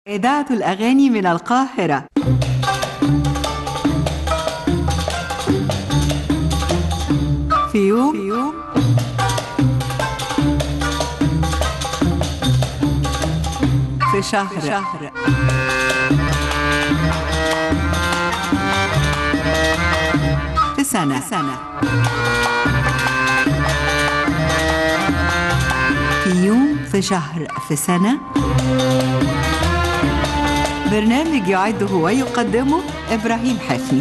إذاعة الأغاني من القاهرة في يوم, في يوم في شهر, في شهر في سنة, في سنة في يوم في شهر في سنة برنامج يعده ويقدمه إبراهيم حفني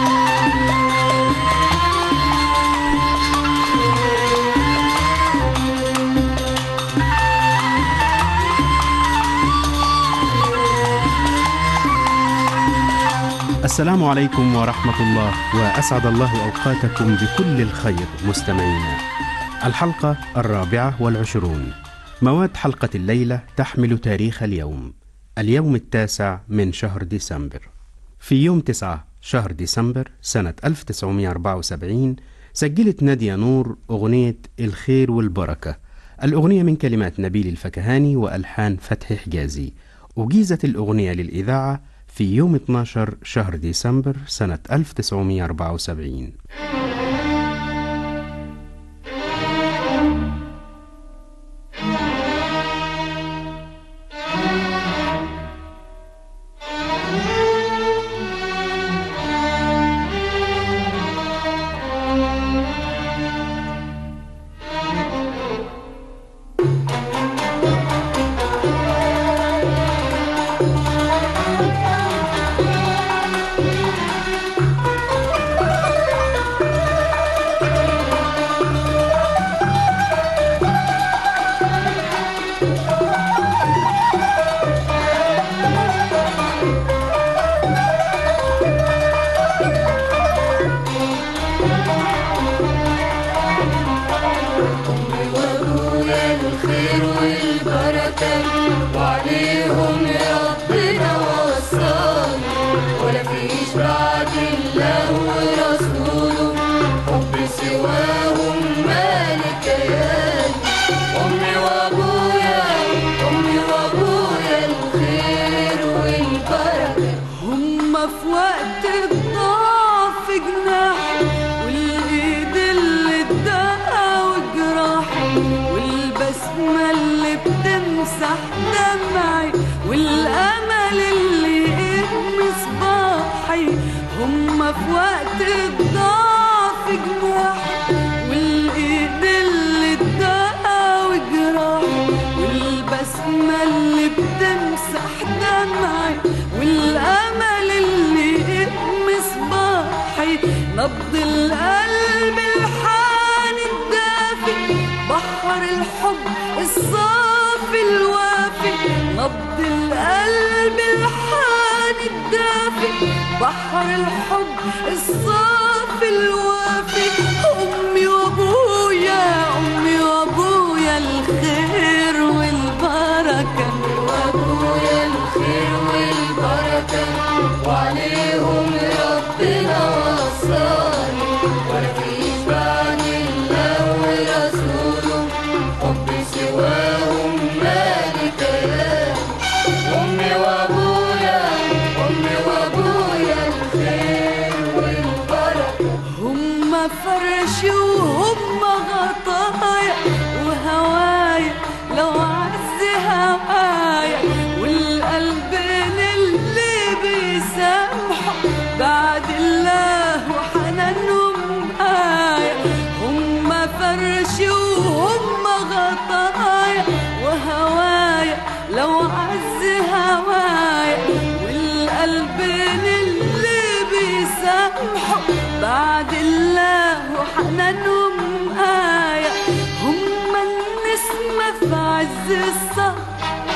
السلام عليكم ورحمة الله وأسعد الله أوقاتكم بكل الخير مستمعينا الحلقة الرابعة والعشرون مواد حلقة الليلة تحمل تاريخ اليوم اليوم التاسع من شهر ديسمبر في يوم تسعة شهر ديسمبر سنة 1974 سجلت نادية نور أغنية الخير والبركة الأغنية من كلمات نبيل الفكهاني وألحان فتحي حجازي أجيزت الأغنية للإذاعة في يوم 12 شهر ديسمبر سنة 1974 نبض القلب الحان الدافي بحر الحب الصافي الوافي نبض القلب الحان الدافي بحر الحب الصافي الوافي أمي وأبويا أمي وأبويا الخير والبركة وأبويا الخير والبركة وعليهم ربنا وصاني ولا فيش بعد الله ورسوله حب سواهم مالك يا أمي وأبويا أمي وأبويا الخير والبركة هم فرشي وهم غطايا وهوايا لو عز هوايا والقلبين اللي بيسامحوا بعد الله وحنانهم آية هم فرشي وهم غطايا وهوايا لو عز هوايا والقلبين اللي بيسامحوا بعد الله وحنانهم آية هم النسمة في عز الصهر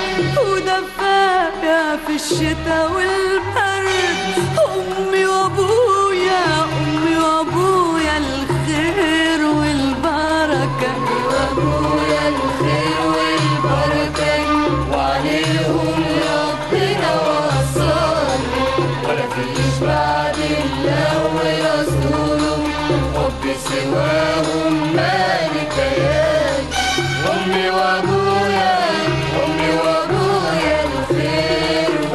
ودفايا في الشتاء والبرد أمي وأبويا أمي وأبويا الخير والبركة وأبويا الخير والبركة وعليهم ربنا وصاني ولا فيش بعد الله ورسوله حب سواهم مالك يا أمي وأبويا أمي وأبويا الخير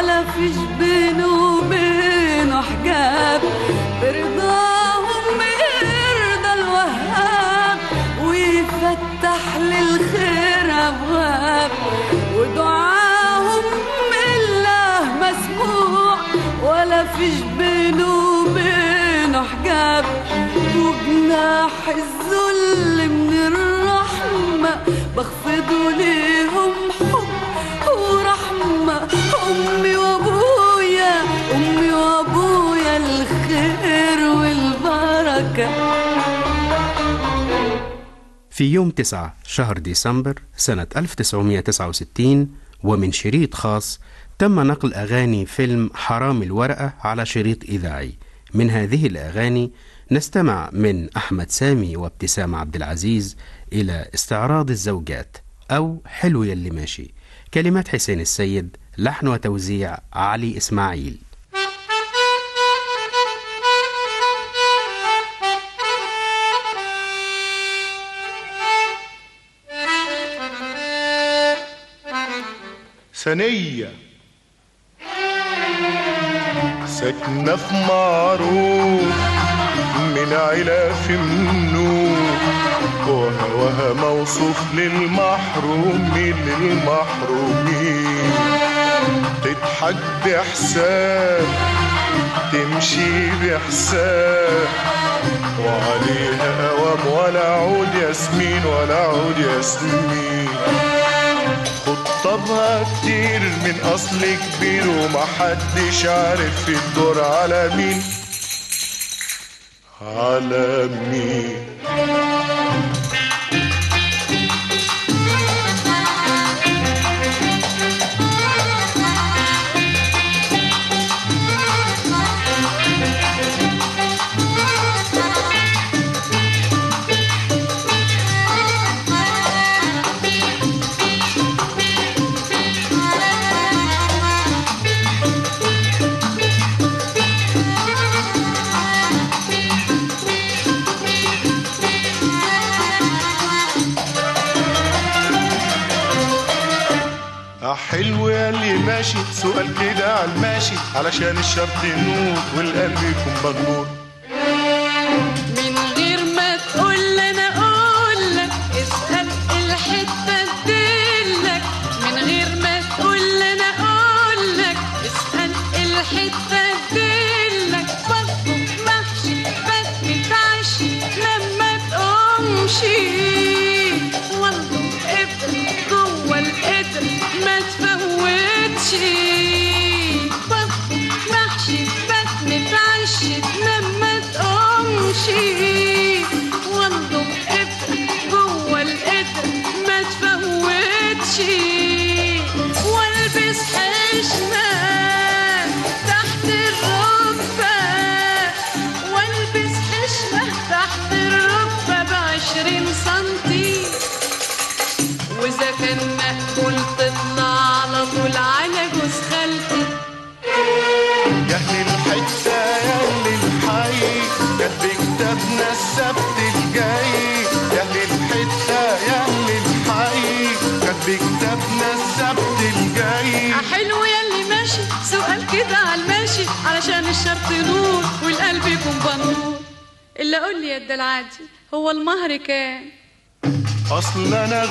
ولا فيش بينه وبينه حجاب برضاهم يرضى الوهاب ويفتح للخير ابواب ودعاهم الله مسموع ولا فيش بينه وبينه حجاب وجناح الذل من الرحمة بخفضه ليهم حب ورحمة أمي وأبويا أمي وأبويا الخير والبركة في يوم 9 شهر ديسمبر سنة 1969 ومن شريط خاص تم نقل أغاني فيلم حرام الورقة على شريط إذاعي من هذه الأغاني نستمع من أحمد سامي وابتسام عبد العزيز إلى استعراض الزوجات أو حلو يلي ماشي كلمات حسين السيد لحن وتوزيع علي إسماعيل ثانية ساكنة في معروف من عيلة في منوف وهواها موصوف للمحرومين للمحرومين تضحك بحساب تمشي بحساب وعليها قوام ولا عود ياسمين ولا عود ياسمين خطبها كتير من اصل كبير ومحدش عارف الدور على مين على مين آه حلو يا اللي ماشي سؤال كده على الماشي علشان الشرط ينور والقلب يكون مغنور من غير ما تقول انا اقول لك اسال الحته تدلك من غير ما تقول انا اقول لك اسال الحته تدلك برضه محشي بس متعشي لما تقومش والله ابن جوه القدر ما تفوتش برضه محشي بس متعشي لما تقومش والله ابن جوه القدر ما تفوتش والبس حشمة تحت الركبة والبس حشمة تحت الركبة بعشرين سنتي وإذا كان مقبول تطلع على طول على جوز خالتي يا اهل الحته يا اهل الحي كاتب كتابنا السبت الجاي يا اهل الحته يا اهل الحي كاتب كتابنا السبت الجاي حلو يلي ماشي سؤال كده على الماشي علشان الشرط نور والقلب يكون بنور اللي قول لي يا الدلعادي هو المهر كام اصل انا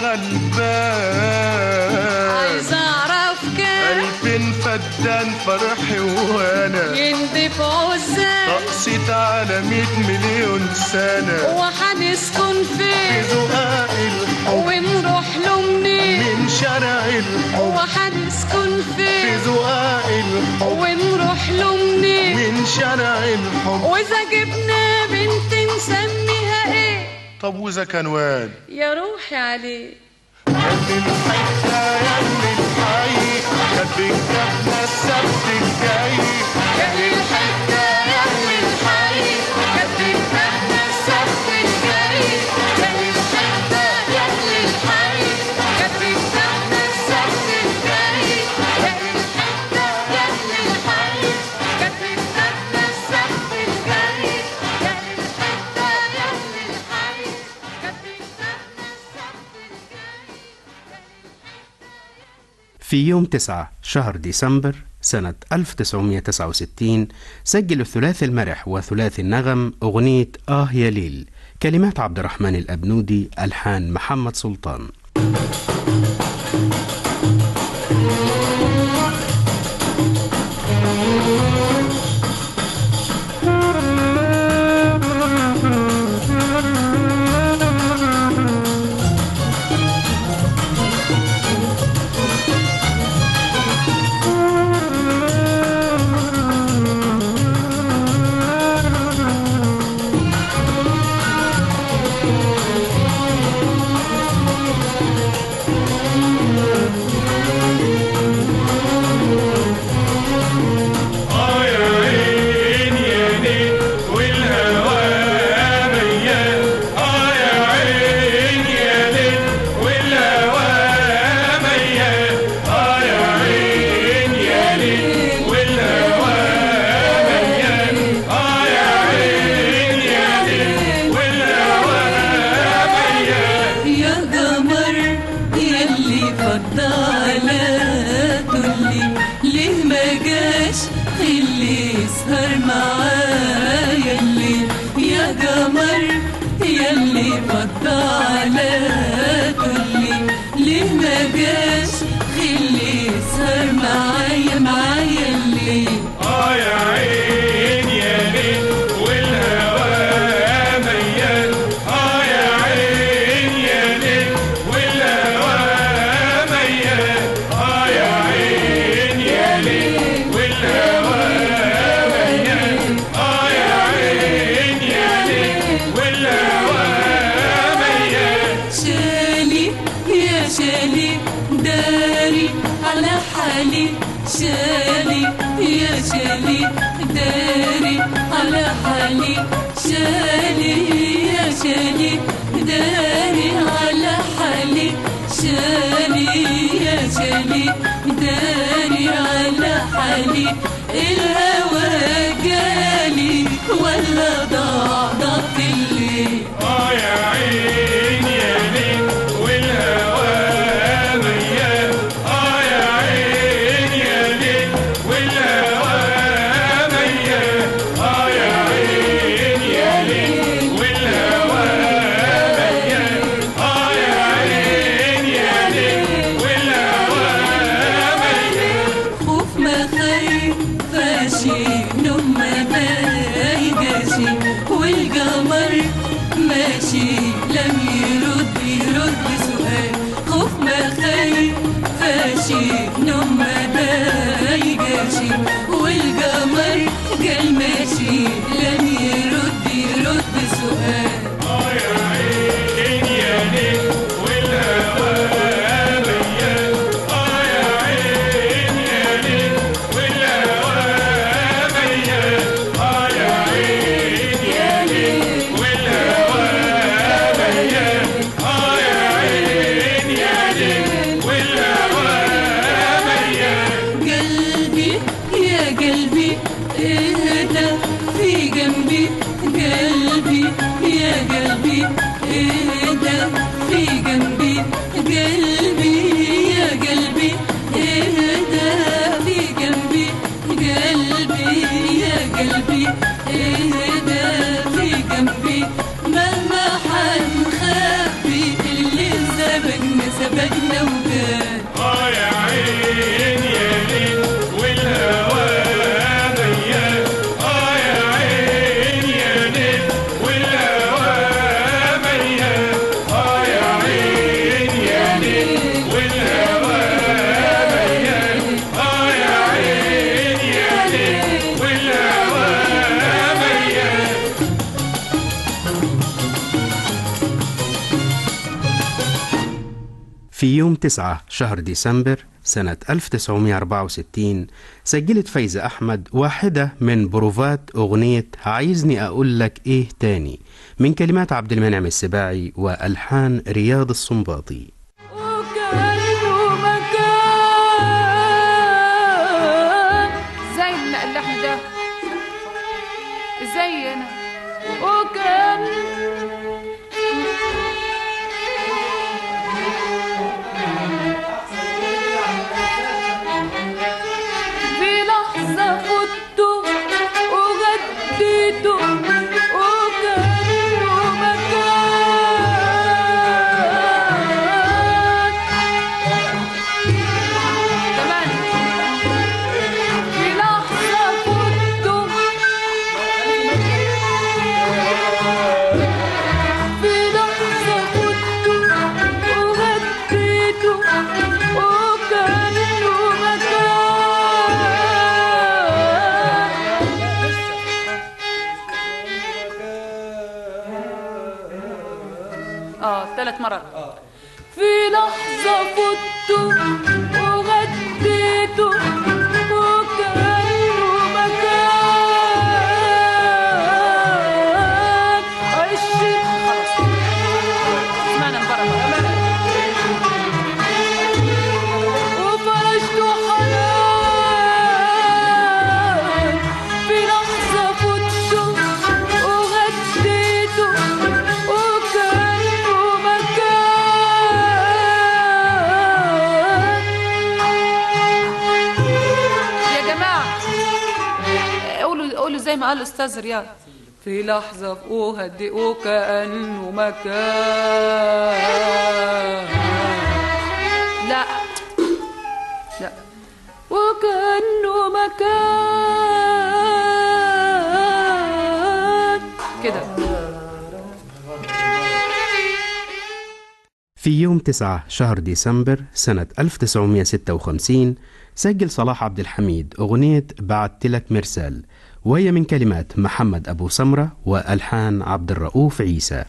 غلبان عايز اعرف كام الفين فدان فرحي وانا يندفعوا ازاي رقصت على مية مليون سنة وهنسكن في فين زقاق الحب ونروح له منين من شارع الحب وهنسكن في فين زقاق الحب ونروح له منين من شارع الحب واذا جبنا بنت نسميها ايه طب واذا كان واد يا روحي عليه يا ابن الحتة يا ابن الحي كان بكتابنا السبت الجاي يا أهل الحتة يا أهل الحي كانت بتاعنا السبت الجاي يا أهل الحتة يا أهل الحي كانت بتاعنا السبت الجاي يا أهل الحتة يا أهل الحي كانت بتاعنا السبت الجاي يا أهل الحتة يا أهل الحي كانت بتاعنا السبت الجاي في يوم 9 شهر ديسمبر سنة 1969 سجل الثلاثي المرح وثلاثي النغم أغنية آه يا ليل كلمات عبد الرحمن الأبنودي ألحان محمد سلطان يا قمر يلي فض على طلي ليه ما جاش اللي يسهر معايا الليل يا قمر يلي فض على طلي ليه ما جاش اللي يسهر معايا معايا الليل اه يا عين يا ليل والهوى ميال اه يا عين يا ليل والهوى ميال اه يا عين يا ليل والهوى ميال اه يا عين يا ليل والهوى ميال شالي يا شالي داري على حالي شالي يا شالي داري على حالي شالي يا شالي داري على حالي شالي يا شالي داري على حالي الهوى جالي ولا ضاع ضاعت الليل اه يا عين يا ليل والهوى ميال اه يا عين يا ليل والهوى ميال اه يا عين يا ليل والهوى ميال اه يا عين يا ليل والهوى ميال خوف ما خايفاشي نوم ما بايجاشي والقمر ماشي لم يرد يرد سؤال خوف ما خايفاشي نوم ما بايجاشي والقمر قال ماشي لم يرد يرد سؤال اه يا عين يا ليل والهوى ميال اه يا عين يا ليل والهوى ميال اه يا عين يا ليل والهوى ميال اه يا عين يا ليل والهوى ميال قلبي يا قلبي اهدى في جنبي قلبي يا قلبي اهدى في جنبي قلبي يا قلبي اهدى في جنبي قلبي يا قلبي اهدى في جنبي مهما حنخبي اللي سبقنا سبقنا وجال اه يا عين يا ليل والهوى ميال اه يا عين يا ليل والهوى ميال اه يا عين يا ليل والهوى ميال اه يا عين يا ليل والهوى ميال في يوم 9 شهر ديسمبر سنة 1964 سجلت فايزة أحمد واحدة من بروفات أغنية عايزني أقول لك إيه تاني من كلمات عبد المنعم السباعي وألحان رياض السنباطي وكأنه مكان زي اللحن ده زينا وكان لحظة فته وغديته وكأنه مكان كمان في لحظة فته في لحظة فته وغديته وكأنه مكان اه ثلاث مرات في لحظة فته وغديته وكأنه مكان عشت خلاص سمعنا مبارك وفرجت حنان في لحظة فته وغديته وكأنه مكان يا جماعة قولوا قولوا زي ما قال الأستاذ رياض في لحظة وهدي وكأنه مكان لا لا وكأنه مكان كده في يوم 9 شهر ديسمبر سنة 1956 سجل صلاح عبد الحميد أغنية بعت لك مرسال وهي من كلمات محمد أبو سمرة وألحان عبد الرؤوف عيسى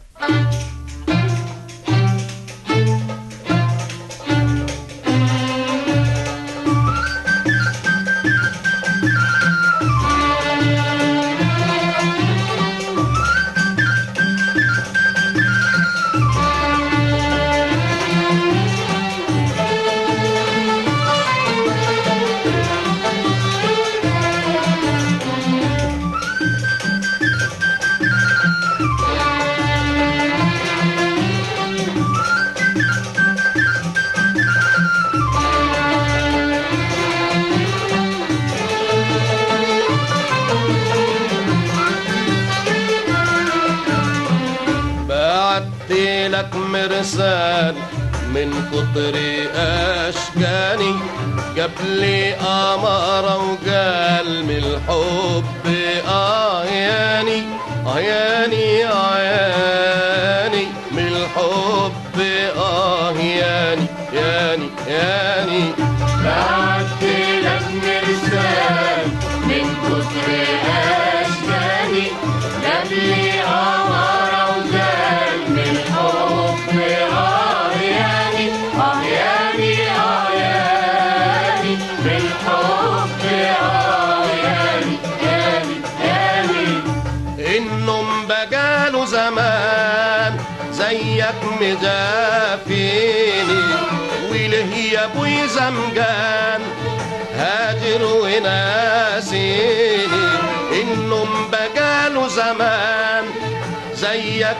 بعت لك مرسال من كتر اشجاني جاب لي قمرة وقال من الحب اه ياني اه ياني اه ياني من الحب اه ياني ياني ياني بعت لك مرسال من كتر أشجاني جاب لي قمرة وقال من الحب آه ياني آه ياني آه ياني من الحب آه ياني ياني ياني النوم بقاله زمان زيك مجافيني وله يا ابوي زمجان هاجر وناسيني النوم بقاله زمان زيك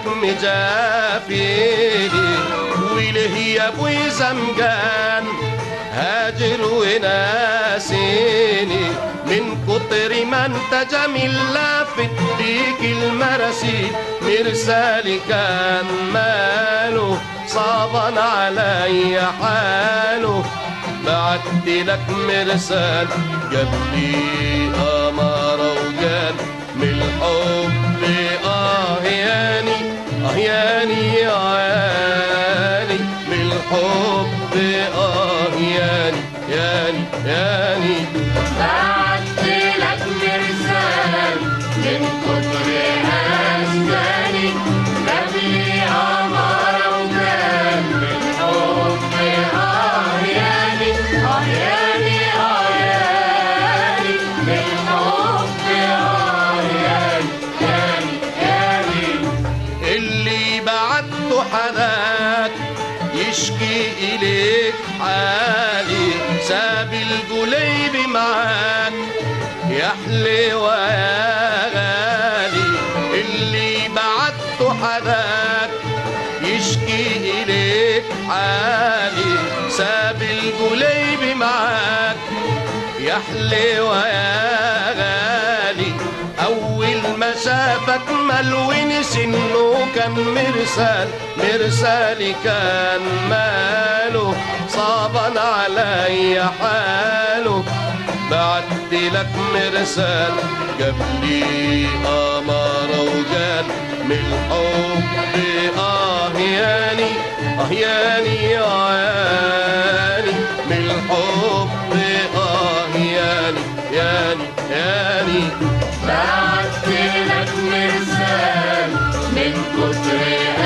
مجافيني وله يا ابوي زمجان هاجر وناسيني من كتر ما انت جميل لافت بيك المراسيل مرسالي كان ماله صعبا علي حاله بعت لك مرسال جاب لي أمارة وقال من الحب آه ياني آه ياني آه ياني من الحب آه ياني ياني ياني بعت لك مرسال من كتر أشجاني جاب لي قمرة وقال من حب آه ياني آه ياني آه ياني من حب آه ياني ياني ياني اللي بعته حناك يشكي إليك حالي ساب الجليب معاك يا حلوة يا غالي اللي بعته حناك يشكي إليك حالي ساب الجليب معاك يا نحل ويا غالي أول ما شافك ملون سنه كان مرسال مرسالي كان ماله صعبا علي حاله بعت لك مرسال جاب لي أمارة وقال من الحب آه ياني آه ياني آه ياني من الحب آه ياني ياني ياني بعت لك مرسال من كتر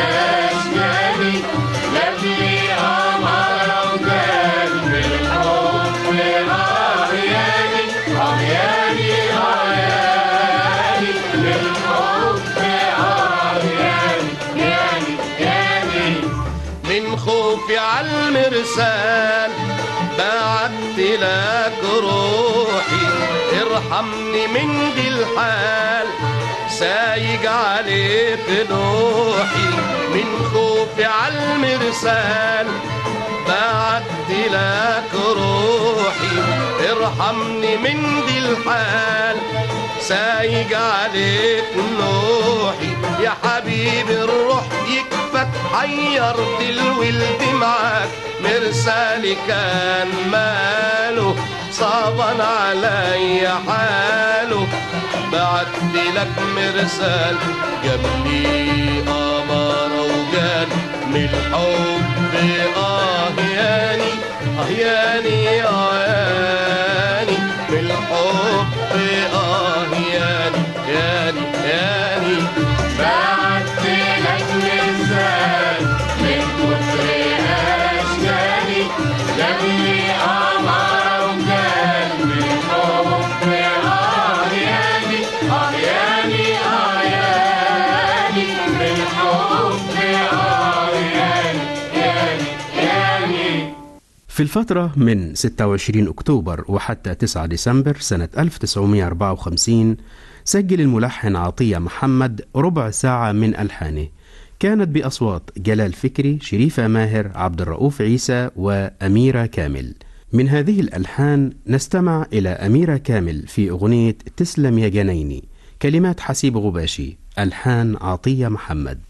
أشجاني جاب لي أمارة وقال بالحب آه ياني آه ياني آه ياني بالحب آه ياني ياني ياني من خوفي على المرسال بعت لك روحي ارحمني من دي الحال سايق عليك نوحي من خوفي على المرسال بعت لك روحي ارحمني من دي الحال سايق عليك نوحي يا حبيبي الروح يكفك حيرت الولد معاك مرسالي كان ماله صعبا علي حاله بعت لك مرسال جاب لي أمارة وقال من الحب آه ياني آه ياني آه ياني من الحب آه ياني ياني ياني بعت لك مرسال من كتر أشجاني جاب لي أمارة وقال بالحب آه ياني آه ياني آه ياني بالحب آه ياني ياني ياني في الفترة من 26 أكتوبر وحتى 9 ديسمبر سنة 1954 سجل الملحن عطية محمد ربع ساعة من ألحانه كانت بأصوات جلال فكري شريفة ماهر عبد الرؤوف عيسى وأميرة كامل من هذه الألحان نستمع إلى أميرة كامل في أغنية تسلم يا جنيني كلمات حسيب غباشي ألحان عطية محمد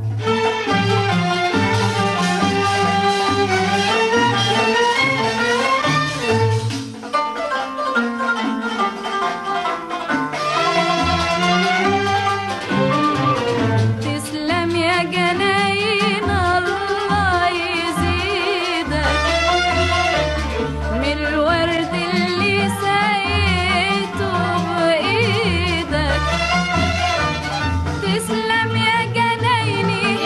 تسلم يا جناين الله يزيدك من الورد اللي سقيته بإيدك تسلم يا جنايني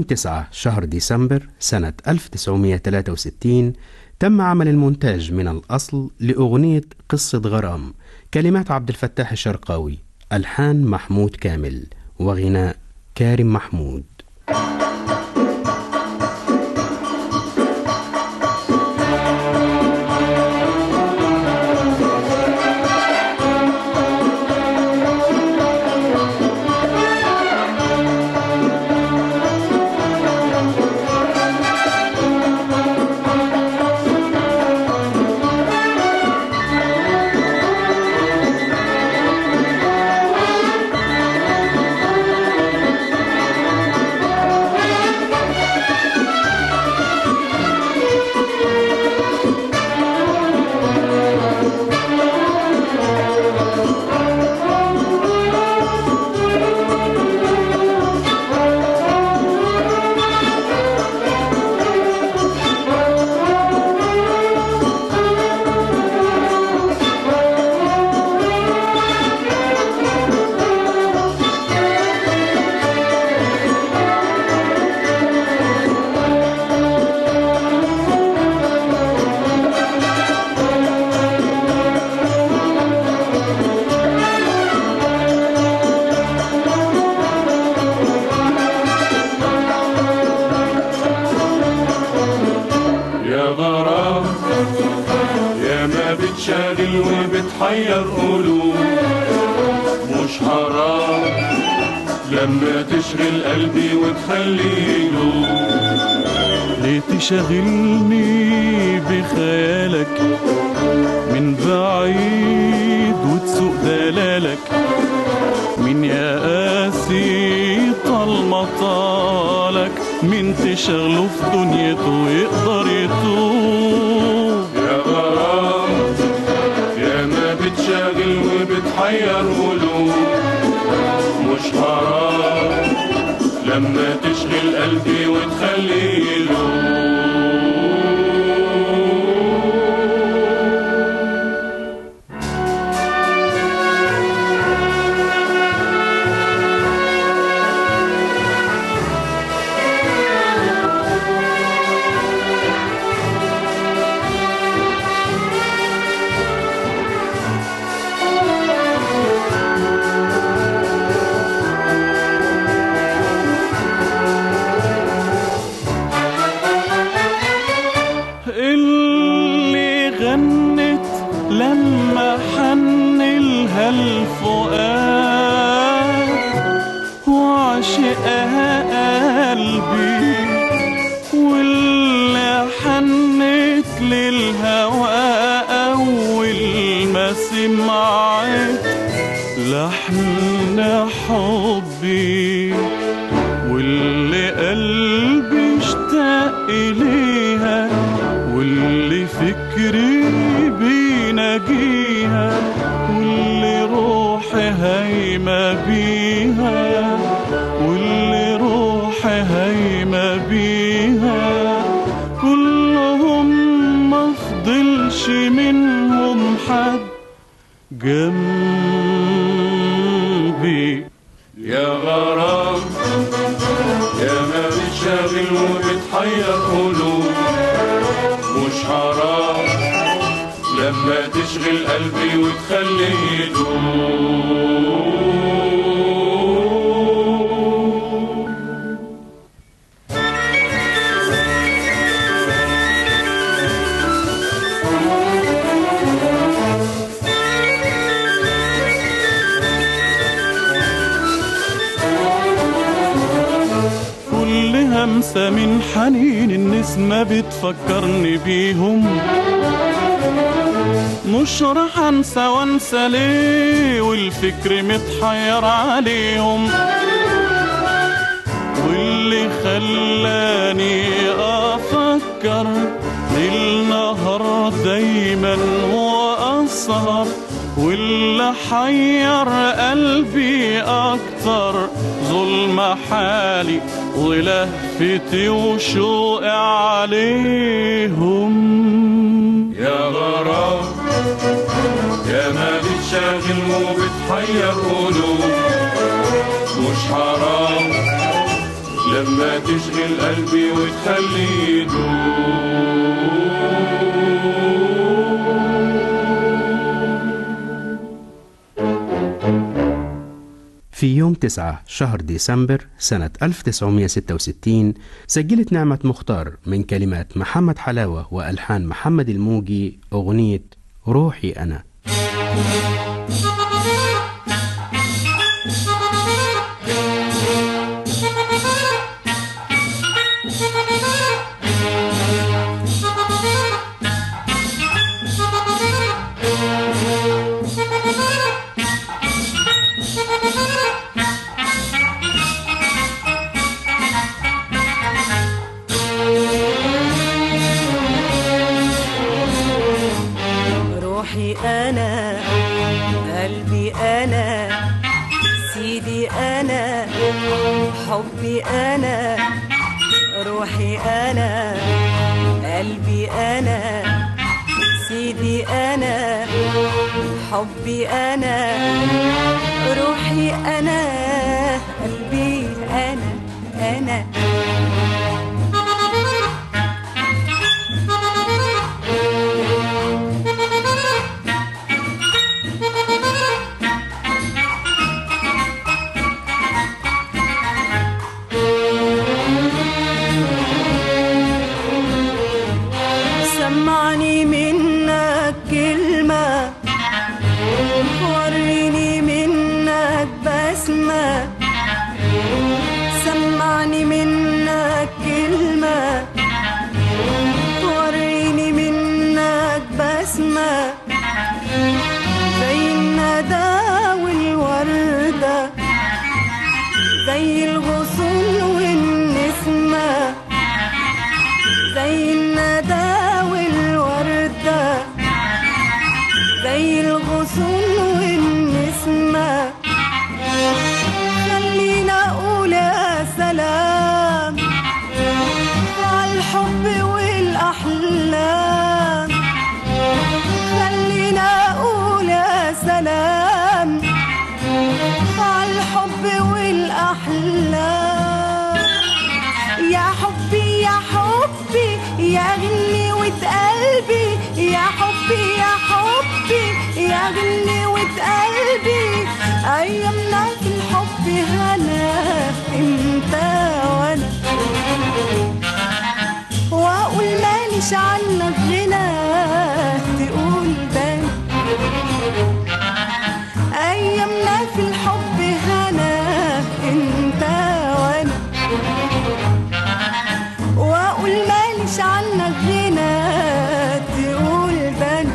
9 شهر ديسمبر سنة 1963 تم عمل المونتاج من الأصل لأغنية قصة غرام كلمات عبد الفتاح الشرقاوي ألحان محمود كامل وغناء كارم محمود يا غرام يا ما بتشاغل وبتحير قلوب مش حرام لما تشغل قلبي وتخليه يدوب ليه تشغلني بخيالك من بعيد وتسوق دلالك مين يا قاسي طالما طالك مين تشغله في دنيته يقدر يتوب يا غرام يا ما بتشاغل وبتحير قلوب مش حرام لما تشغل قلبي وتخليه يلوم اللي غنت لما حن لها الفؤاد وعشقها قلبي واللي حنت للهوى أول ما سمعت لحن حبي واللي قلبي اشتاق إليها واللي فكري بيناجيها واللي روحي هايمة بيها واللي روحي هايمة بيها كلهم ما فضلش منهم حد جنبي يا غرام يا ما بتشاغل وبتحير قلوب مش حرام لما تشغل قلبي وتخليه يدوب كل همسة من حنين النسمة بتفكرني بيهم مش راح انسى وانسى ليه والفكر متحير عليهم واللي خلاني افكر ليل نهار دايما واسهر واللي حير قلبي اكتر ظلم حالي ولهفتي وشوقي عليهم يا غرام يا ما بتشاغل وبتحير قلوب مش حرام لما تشغل قلبي وتخليه يدوب في يوم 9 شهر ديسمبر سنة 1966 سجلت نعمة مختار من كلمات محمد حلاوة وألحان محمد الموجي أغنية روحي أنا روحي أنا قلبي أنا سيدي أنا حبي أنا روحي أنا قلبي أنا سيدي أنا حبي أنا روحي أنا قلبي أنا أنا سمعني منك كلمة وريني منك بسمة سمعني منك كلمة وريني منك بسمة زي الندى والوردة زي الغصون والنسمة زي الندى والوردة زي الغصون والنسمة خلينا أقول يا سلام على الحب والأحلام خلينا أقول يا سلام على الحب والأحلام يا حبي يا حبي يا غنيوة قلبي يا حبي يا حبي يا غنيوة قلبي أيامنا في الحب هنا انت وانا واقول ماليش عنك غنى تقول ده ايامنا في الحب هنا انت وانا واقول ماليش عنك غنى تقول ده أنا.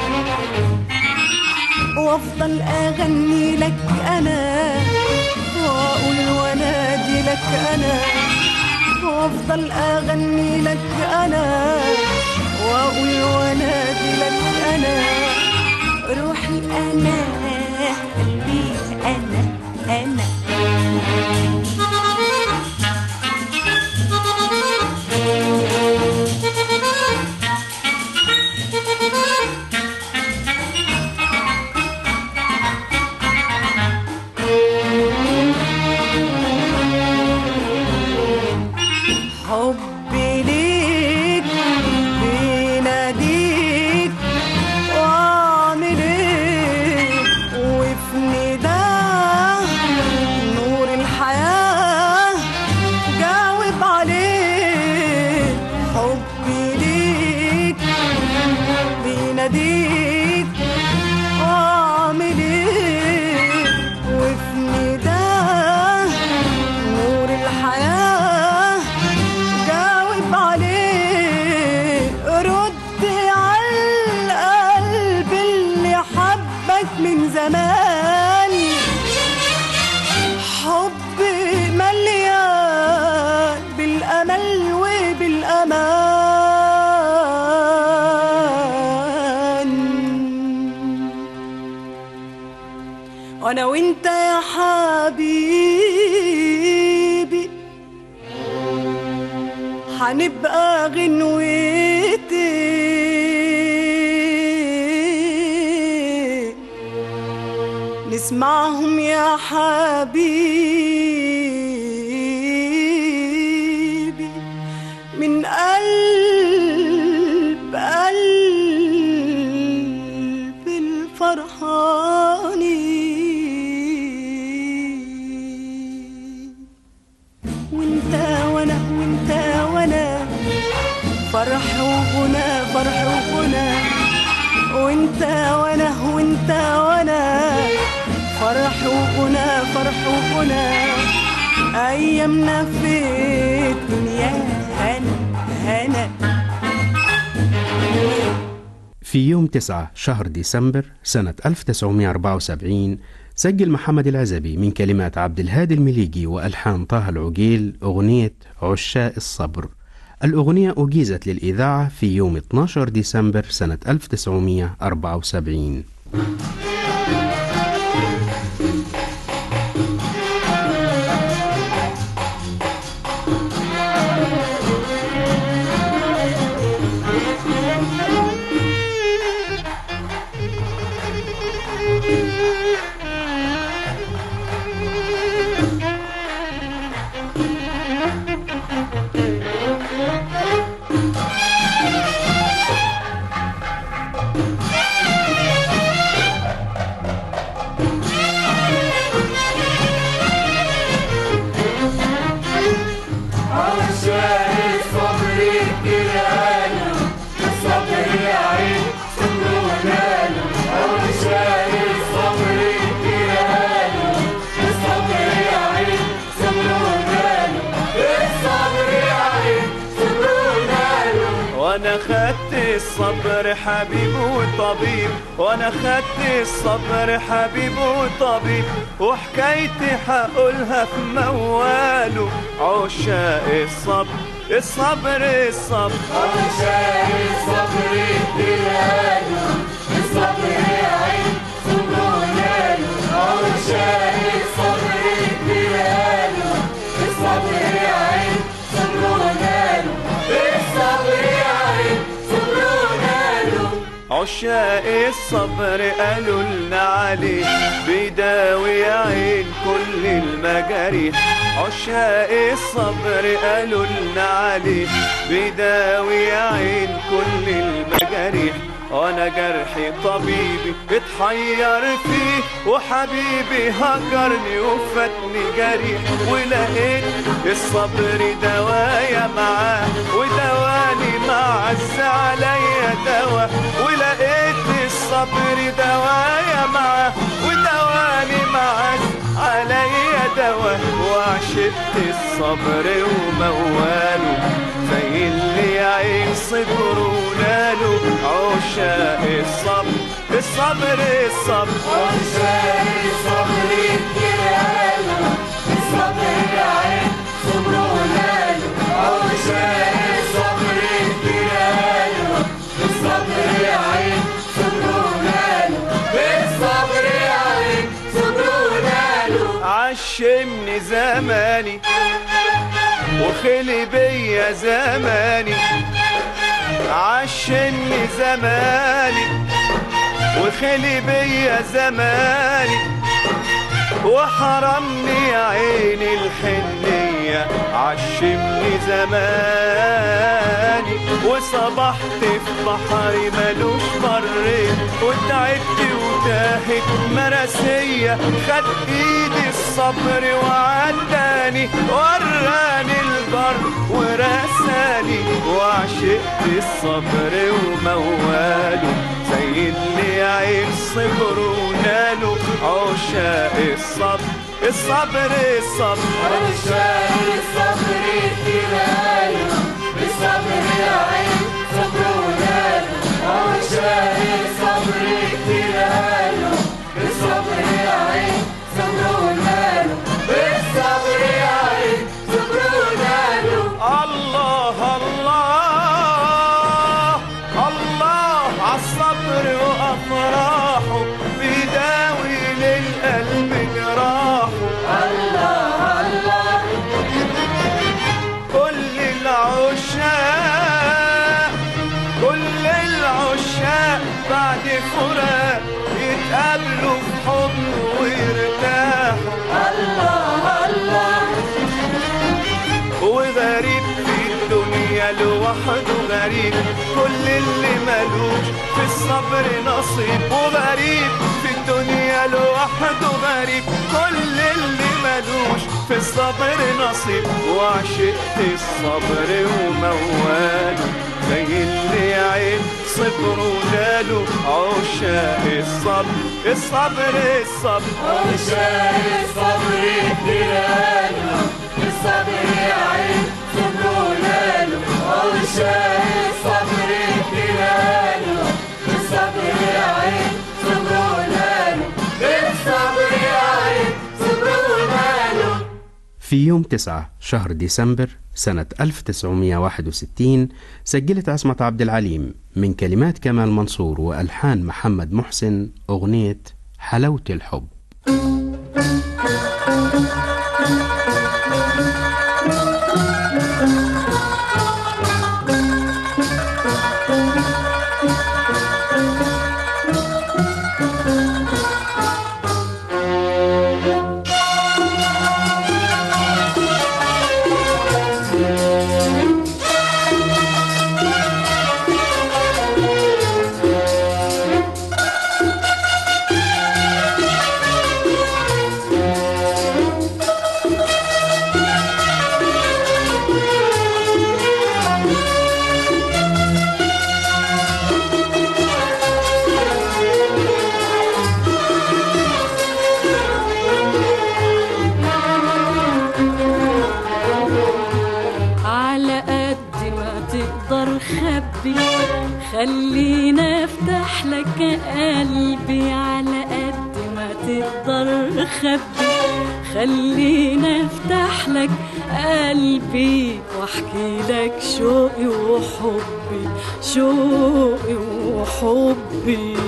وافضل اغني لك انا واقول وانادي لك انا وافضل اغني لك انا واقول وانادي لك انا روحي انا قلبي انا انا حبي ليك بيناديك واعمل ايه وفي نداه نور الحياة جاوب عليه حبي ليك بيناديك واعمل ايه وفي نداه نور الحياة جاوب عليه رد على القلب اللي حبك من زمان حب مليان بالأمل وبالأمان وانا وانت يا حبيبي هنبقى غنوتي نسمعهم يا حبيبي فرحانين وانت وانا وانت وانا فرح وغنى فرح وغنى وانت وانا وانت وانا فرح وغنى فرح وغنى ايامنا في الدنيا هنا هنا في يوم 9 شهر ديسمبر سنة 1974 سجل محمد العزبي من كلمات عبد الهادي المليجي وألحان طه العقيل أغنية عشاء الصبر الأغنية أجيزت للإذاعة في يوم 12 ديسمبر سنة 1974 وانا خدت الصبر حبيب وطبيب وانا خدت الصبر حبيب وطبيب وحكايتي حقولها في مواله عشاق الصبر الصبر الصبر عشاق الصبر اديله الصبر يا عين صبرنا عشاق الصبر اديله الصبر يا عين صبرنا الصبر يا عين صبرنا عشاق الصبر قالوا لنا عليه بيداوي عين كل المجاريح عشاق الصبر قالوا لنا عليه بيداوي عين كل المجاريح وانا جرحي طبيبي اتحير فيه وحبيبي هجرني وفاتني جريح ولقيت الصبر دوايا معاه ودواني معز عليا دوا ولقيت الصبر دوايا معاه ودواني معز عليا دوا وعشقت الصبر ومواله زي اللي عين صبر وناله عشاق الصبر الصبر الصبر عشاق الصبر اديله الصبر يا عين صبرنا عشاق الصبر اديله الصبر يا عين صبرنا الصبر يا عين صبرنا عشمني زماني وخلي بيا زماني عشمني زماني وخلي بيا زماني وحرمني عيني الحنية عشمني زماني وصبحت في بحري ملوش برين وتعبت وتاهت مراسية خد ايدي الصبر وعداني وراني البر ورساني وعشقت الصبر ومواله زي اللي عين صبر وناله عشاق الصبر الصبر الصبر عشاق الصبر اديله الصبر يا عين صبرنا عشاق الصبر اديله الصبر يا عين صبرنا الصبر يا عين صبرنا الله الله الله عالصبر وافراحه بيداوي للقلب جراحه الله الله كل العشاق كل العشاق بعد فراق يتقابلوا في حضن ويرتاحوا الله الله وغريب في الدنيا لوحده غريب كل اللي ملوش ملوش في الصبر نصيب وغريب في الدنيا لوحده غريب كل اللي ملوش في الصبر نصيب وعشقت الصبر ومواله زي اللي عين صبره جاله عشاق الصبر الصبر الصبر عشاق الصبر اديله الصبر يا عين صبره ناله عشاق الصبر اديله الصبر يا عين صبره ناله الصبر يا عين صبره ناله في يوم 9 شهر ديسمبر سنة 1961 سجلت عصمة عبد العليم من كلمات كمال منصور وألحان محمد محسن أغنية حلاوة الحب على قد ما تقدر خبي خلينا افتح لك قلبي على قد ما تقدر خبي خلينا افتح لك قلبي واحكي لك شوقي وحبي شوقي وحبي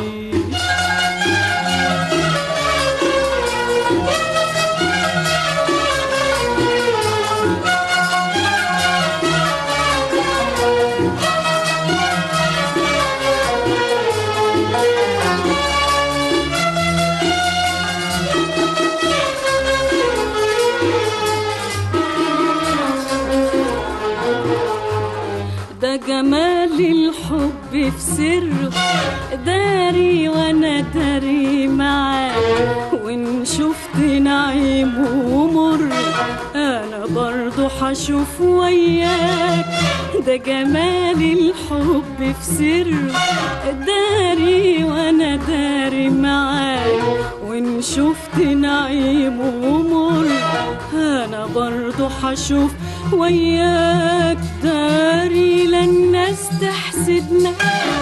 ده جمال الحب في سره داري وانا داري معاه وان شفت نعيم ومر انا برضو هشوف وياك ده جمال الحب في سره داري وانا داري معاك وان شفت نعيم ومر انا برضو هشوف وياك داري للناس تحسدنا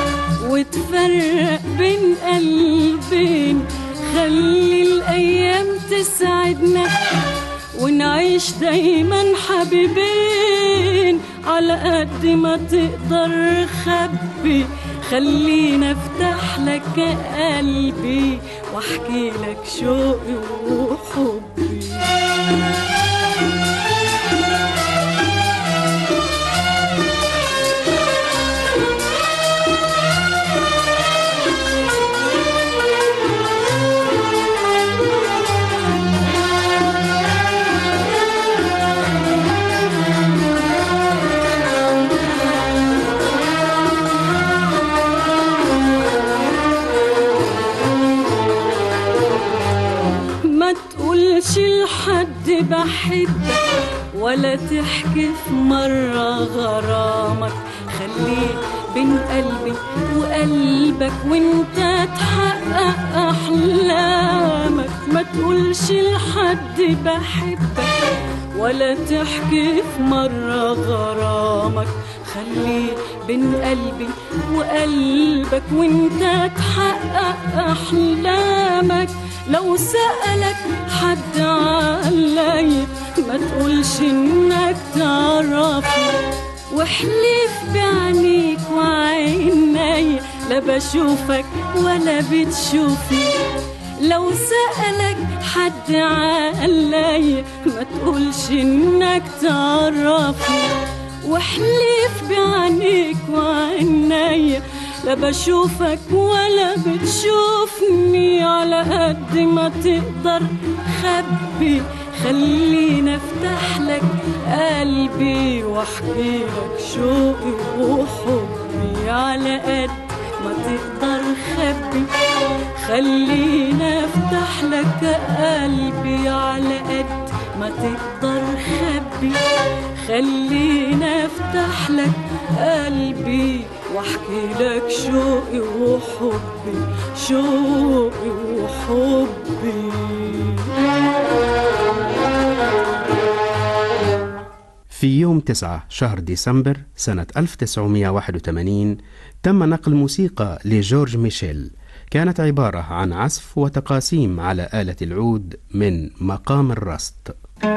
وتفرق بين قلبين خلي الايام تسعدنا ونعيش دايما حبيبين على قد ما تقدر خبي خلينا افتح لك قلبي واحكي لك شوقي وحبي ما تقولش لحد بحبك ولا تحكي في مرة غرامك خليه بين قلبي وقلبك وانت تحقق أحلامك ما تقولش لحد بحبك ولا تحكي في مرة غرامك خليه بين قلبي وقلبك وانت تحقق أحلامك لو سألك حد علي ما تقولش انك تعرفني واحلف بعينيك وعيني لا بشوفك ولا بتشوفني لو سألك حد علي ما تقولش انك تعرفني واحلف بعينيك وعيني لا بشوفك ولا بتشوفني على قد ما تقدر خبي خلينا افتح لك قلبي واحكي لك شوقي وحبي على قد ما تقدر خبي خلينا افتح لك قلبي على قد ما تقدر خبي خلينا افتح لك قلبي واحكي لك شوقي وحبي شوقي وحبي في يوم 9 شهر ديسمبر سنة 1981 تم نقل موسيقى لجورج ميشيل كانت عبارة عن عزف وتقاسيم على آلة العود من مقام الرست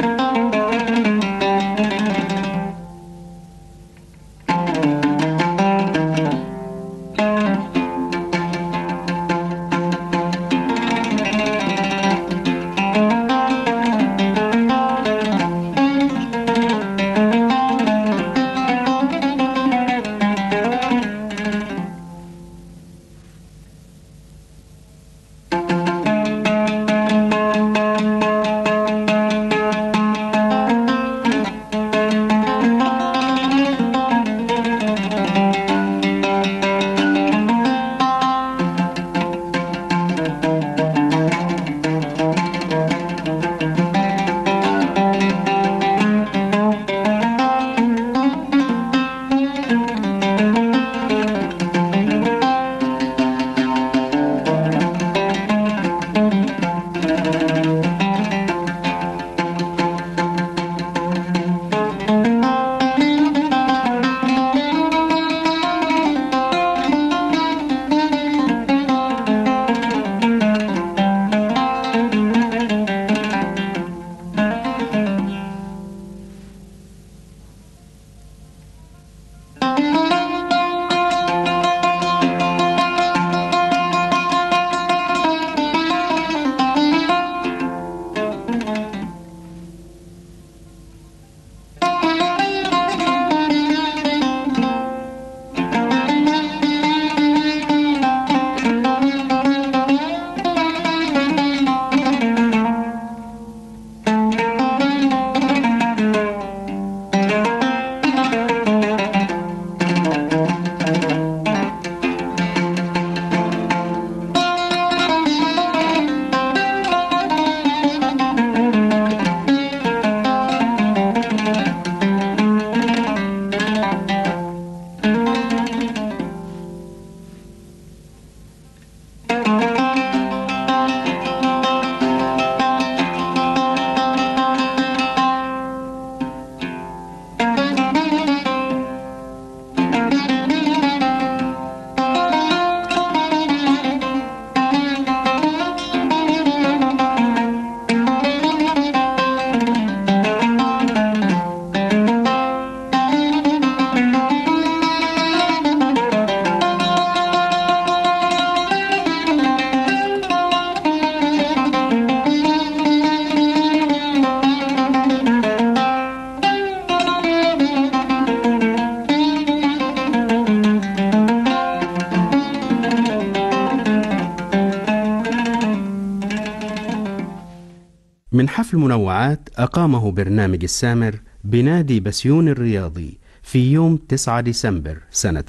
من حفل منوعات أقامه برنامج السامر بنادي بسيون الرياضي في يوم 9 ديسمبر سنة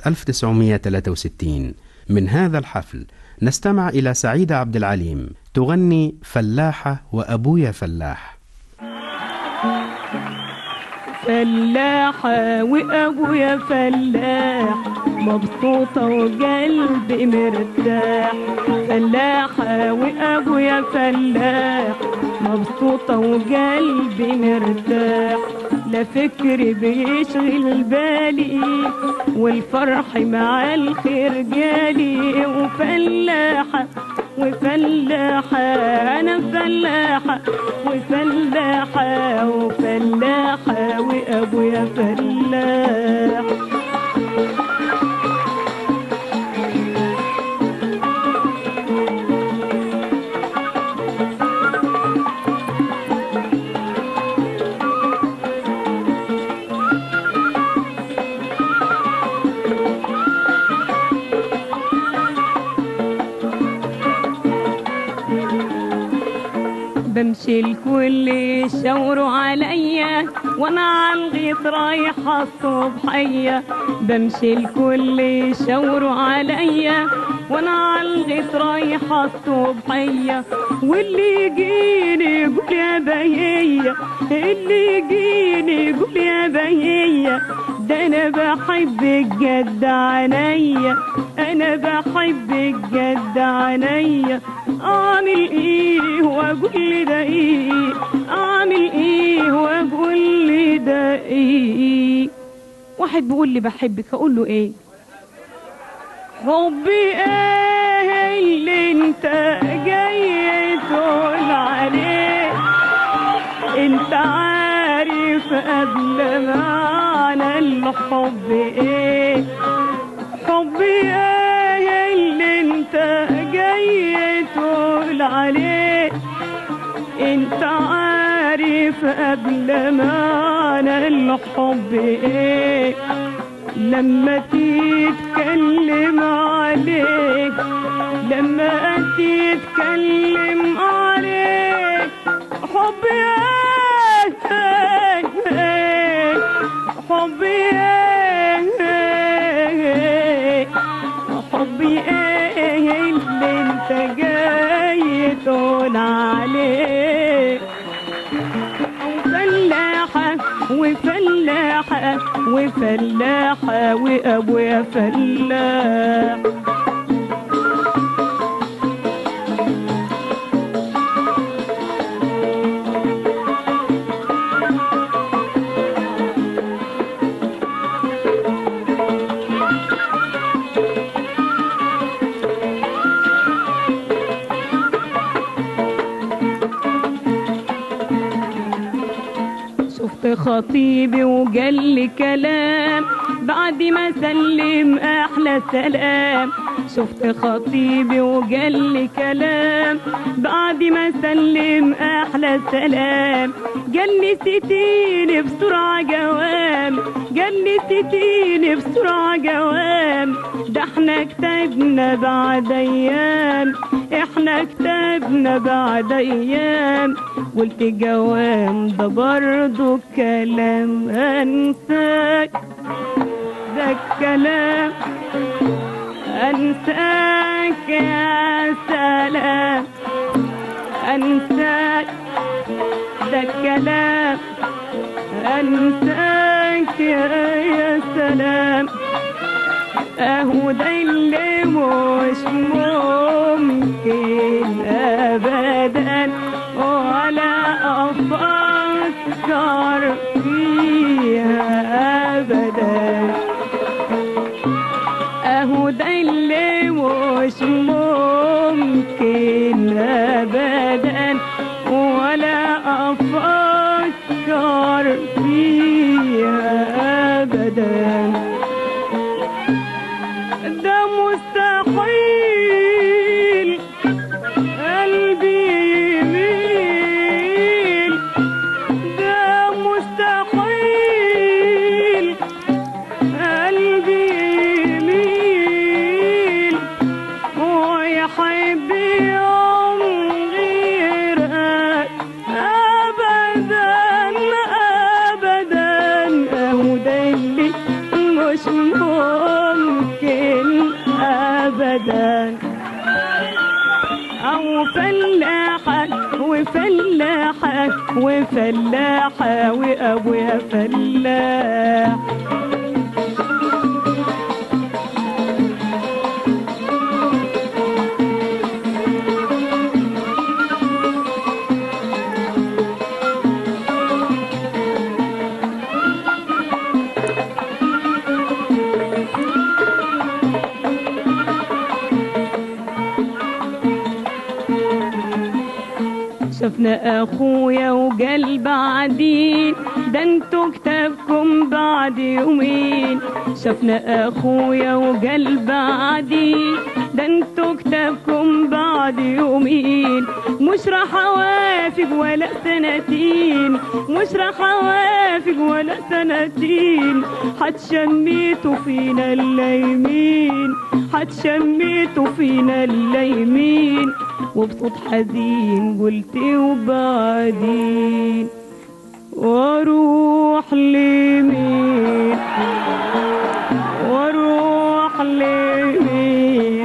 1963 من هذا الحفل نستمع إلى سعيدة عبد العليم تغني فلاحة وأبويا فلاح فلاحة وأبويا فلاح مبسوطة وقلبي مرتاح فلاحة وأبويا فلاح مبسوطة وقلبي مرتاح لا فكري بيشغل بالي والفرح مع الخير جالي وفلاحة وفلاحة أنا فلاحة وفلاحة وفلاحة وأبويا فلاح بمشي الكل يشاوروا عليا وانا عالغيط رايحة الصبحية بمشي الكل يشاوروا عليا وانا عالغيط رايحة الصبحية واللي يجيني يقول يا بهية اللي يجيني يقول يا بهية ده انا بحبك جد عينيا انا بحبك جد عينيا اعمل ايه واقول لي ده ايه اعمل ايه واقول لي ده ايه واحد بيقول لي بحبك اقول له ايه حبي ايه اللي انت جاي تقول عليه انت عارف قبل معنى الحب ايه حبي ايه اللي انت جاي تقول عليه انت عارف قبل معنى الحب ايه لما تتكلم عليك لما تتكلم عليك حبي ايه حبي ايه حبي ايه اللي انت جاي تقول عليه فلاحة وفلاحة وفلاحة وأبويا فلاح شفت خطيبي وقال لي كلام بعد ما سلم احلى سلام شفت خطيبي وقال لي كلام بعد ما سلم احلى سلام قال لي ستيني بسرعه جوام قال لي ستيني بسرعه جوام ده احنا كتبنا بعد ايام احنا كتبنا بعد ايام قلت جوام ده برضو كلام انساك ده الكلام انساك يا سلام انساك ده الكلام انساك يا يا سلام اهو ده اللي مش ممكن ابدا ولا افكر فيها ابدا اهو ده اللي مش ممكن ابدا ولا افكر فيها ابدا ده مستحيل قلبي يميل ده مستحيل قلبي يميل ويحب يوم غيرك ابدا ابدا اهو ده اللي مش ممكن ابدا او فلاحة وفلاحة وفلاحة وابويا فلاح شفنا اخويا وقال بعدين ده انتوا كتابكم بعد يومين شفنا اخويا وقال بعدين ده انتوا كتابكم بعد يومين مش راح اوافق ولا سنتين مش راح اوافق ولا سنتين هتشميتوا فينا اللايمين هتشميتوا فينا اللايمين وبصوت حزين قلت وبعدين واروح لمين واروح لمين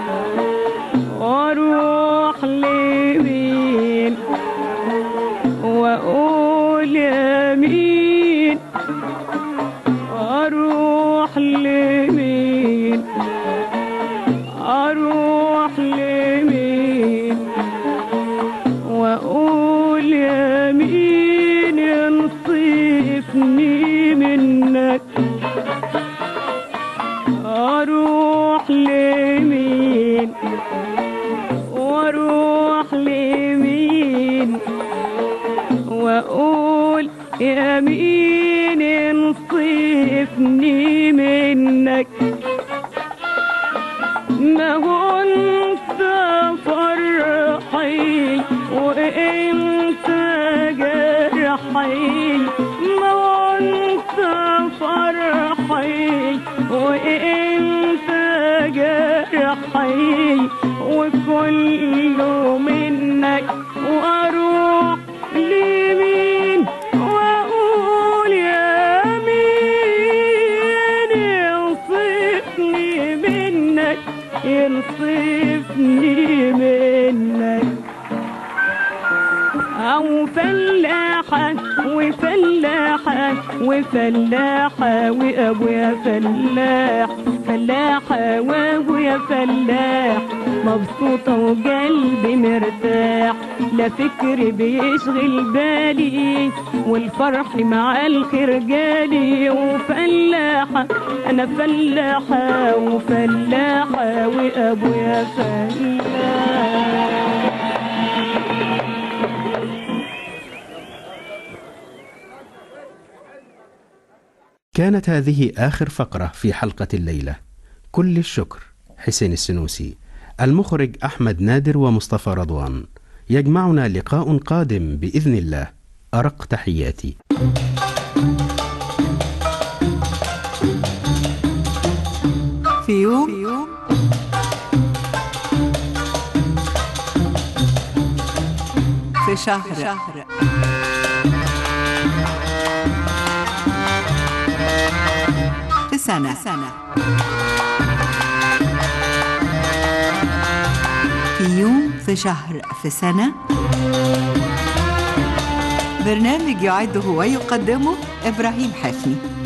واروح لمين واقول يمين اروح لمين اروح لمين واقول يمين ينصفني منك اروح لمين واروح لمين واقول يمين ينصفني منك ما كنت فرحي وانت جرحي ما كنت فرحي وانت جرحي وكله منك واروح لمين واقول يمين ينصفني منك ينصفني منك أو فلاحة وفلاحة وفلاحة وأبويا فلاح فلاحة وأبويا فلاح مبسوطة وقلبي مرتاح لا فكر بيشغل بالي والفرح مع الخير جالي وفلاحة أنا فلاحة وفلاحة وأبويا فلاح كانت هذه آخر فقرة في حلقة الليلة كل الشكر حسين السنوسي المخرج أحمد نادر ومصطفى رضوان يجمعنا لقاء قادم بإذن الله أرق تحياتي في يوم في شهر في سنة في يوم في شهر في سنة برنامج يعده ويقدمه إبراهيم حفني